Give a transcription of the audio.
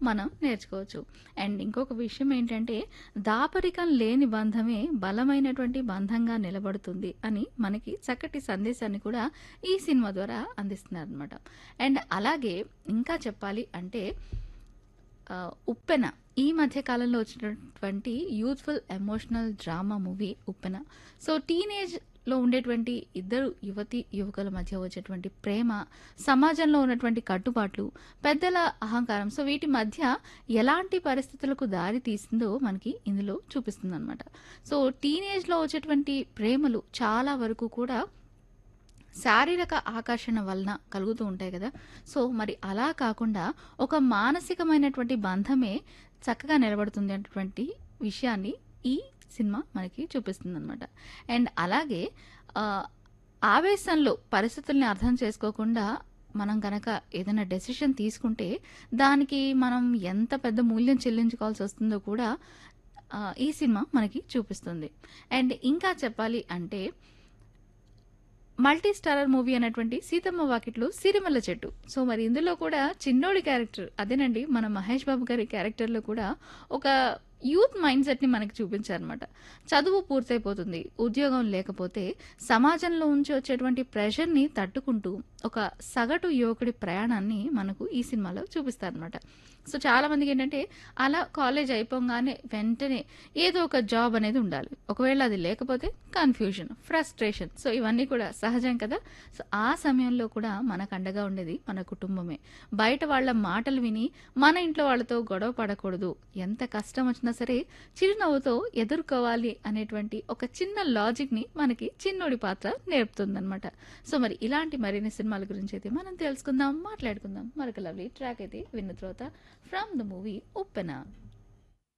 మనం నేర్చుకోవచ్చు అండ్ ఇంకొక విషయం ఏంటంటే దాపరికం లేని బంధమే బలమైనటువంటి బంధంగా నిలబడుతుంది అని మనకి చక్కటి సందేశాన్ని కూడా ఈ సినిమా ద్వారా అందిస్తున్నారు అనమాట అండ్ అలాగే ఇంకా చెప్పాలి అంటే ఆ, ఉప్పెన ఈ మధ్య కాలంలో వచ్చినటువంటి youthful emotional drama movie Uppena so teenage లో ఉండేటువంటి ఇద్దరు యువతి యువకుల మధ్య వచ్చేటువంటి ప్రేమ సమాజంలో ఉన్నటువంటి కట్టుబాట్లు పెద్దల అహంకారం సో వీటి మధ్య ఎలాంటి పరిస్థితులకు దారి తీసిందో మనకి ఇందులో చూపిస్తుంది అనమాట సో టీనేజ్లో వచ్చేటువంటి ప్రేమలు చాలా వరకు కూడా శారీరక ఆకర్షణ వలన కలుగుతూ ఉంటాయి కదా సో మరి అలా కాకుండా ఒక మానసికమైనటువంటి బంధమే చక్కగా నిలబడుతుంది అన్నటువంటి విషయాన్ని ఈ సినిమా మనకి చూపిస్తుంది అనమాట అండ్ అలాగే ఆ, ఆవేశంలో పరిస్థితుల్ని అర్థం చేసుకోకుండా మనం కనుక ఏదైనా డెసిషన్ తీసుకుంటే దానికి మనం ఎంత పెద్ద మూల్యం చెల్లించుకోవాల్సి వస్తుందో కూడా ఆ, ఈ సినిమా మనకి చూపిస్తుంది అండ్ ఇంకా చెప్పాలి అంటే మల్టీ స్టారర్ మూవీ అనేటువంటి సీతమ్మ వాకిట్లో సిరిమల్ల చెట్టు సో మరి ఇందులో కూడా చిన్నోడి క్యారెక్టర్ అదేనండి మన మహేష్ బాబు గారి క్యారెక్టర్లో కూడా ఒక యూత్ మైండ్ సెట్ని మనకి చూపించారనమాట చదువు పూర్తయిపోతుంది ఉద్యోగం లేకపోతే సమాజంలో ఉంచి వచ్చేటువంటి ప్రెషర్ని తట్టుకుంటూ ఒక సగటు యువకుడి ప్రయాణాన్ని మనకు ఈ సినిమాలో చూపిస్తారనమాట సో చాలా మందికి ఏంటంటే అలా కాలేజ్ అయిపోగానే వెంటనే ఏదో ఒక జాబ్ అనేది ఉండాలి ఒకవేళ అది లేకపోతే కన్ఫ్యూజన్ ఫ్రస్ట్రేషన్ సో ఇవన్నీ కూడా సహజం కదా సో ఆ సమయంలో కూడా మనకు అండగా ఉండేది మన కుటుంబమే బయట వాళ్ళ మాటలు విని మన ఇంట్లో వాళ్ళతో గొడవ పడకూడదు ఎంత కష్టం వచ్చినా సరే చిరునవ్వుతో ఎదుర్కోవాలి అనేటువంటి ఒక చిన్న లాజిక్ని మనకి చిన్నోడి పాత్ర నేర్పుతుందన్నమాట సో మరి ఇలాంటి మరిన్ని సినిమాల గురించి అయితే మనం తెలుసుకుందాం మాట్లాడుకుందాం మరొక లవ్లీ ట్రాక్ అయితే విన్న తర్వాత ఫ్రమ్ ద మూవీ ఉప్పెన